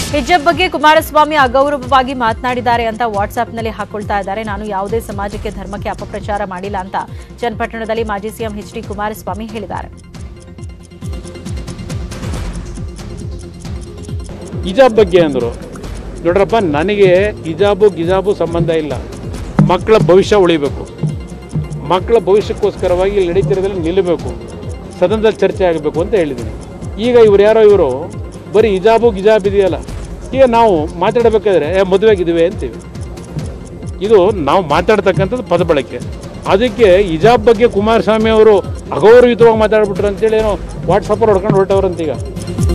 hijab ಬಗ್ಗೆ ಕುಮಾರಸ್ವಾಮಿ ಅಗೌರವವಾಗಿ ಮಾತನಾಡಿದ್ದಾರೆ ಅಂತ ವಾಟ್ಸ್ಆಪ್ನಲ್ಲಿ ಹಾಕೊಳ್ತಾ ಇದ್ದಾರೆ ನಾನು ಯಾವುದೇ ಸಮಾಜಕ್ಕೆ ಧರ್ಮಕ್ಕೆ ಅಪಪ್ರಚಾರ ಮಾಡಿಲ್ಲ ಅಂತ ಚನ್ನಪಟ್ಟಣದಲ್ಲಿ ಮಾಜಿ ಸಿಎಂ ಎಚ್ ಡಿ ಕುಮಾರಸ್ವಾಮಿ ಹೇಳಿದ್ದಾರೆ ಹಿಜಾಬ್ ಬಗ್ಗೆ ಅಂದರು ನೋಡ್ರಪ್ಪ ನನಗೆ ಹಿಜಾಬು ಗಿಜಾಬು ಸಂಬಂಧ ಇಲ್ಲ ಮಕ್ಕಳ ಭವಿಷ್ಯ ಉಳಿಬೇಕು ಮಕ್ಕಳ ಭವಿಷ್ಯಕ್ಕೋಸ್ಕರವಾಗಿ ಇಲ್ಲಿ ನಡೀತಿರೋದ್ರಲ್ಲಿ ನಿಲ್ಲಬೇಕು ಸದನದಲ್ಲಿ ಚರ್ಚೆ ಆಗಬೇಕು ಅಂತ ಹೇಳಿದ್ದೀನಿ ಈಗ ಇವ್ರು ಯಾರೋ ಇವರು ಬರೀ ಹಿಜಾಬು ಗಿಜಾಬ್ ಇದೆಯಲ್ಲ ಈಗ ನಾವು ಮಾತಾಡಬೇಕಾದ್ರೆ ಏ ಮದುವೆಗಿದ್ದೀವಿ ಅಂತೀವಿ ಇದು ನಾವು ಮಾತಾಡ್ತಕ್ಕಂಥದ್ದು ಪದ ಬಳಕೆ ಅದಕ್ಕೆ ಹಿಜಾಬ್ ಬಗ್ಗೆ ಕುಮಾರಸ್ವಾಮಿ ಅವರು ಅಗೌರವಯುತವಾಗಿ ಮಾತಾಡ್ಬಿಟ್ರು ಅಂತೇಳಿ ಏನೋ ವಾಟ್ಸಪ್ಪಲ್ಲಿ ಹೊಡ್ಕೊಂಡು ಹೊರಟವ್ರಂತೀಗ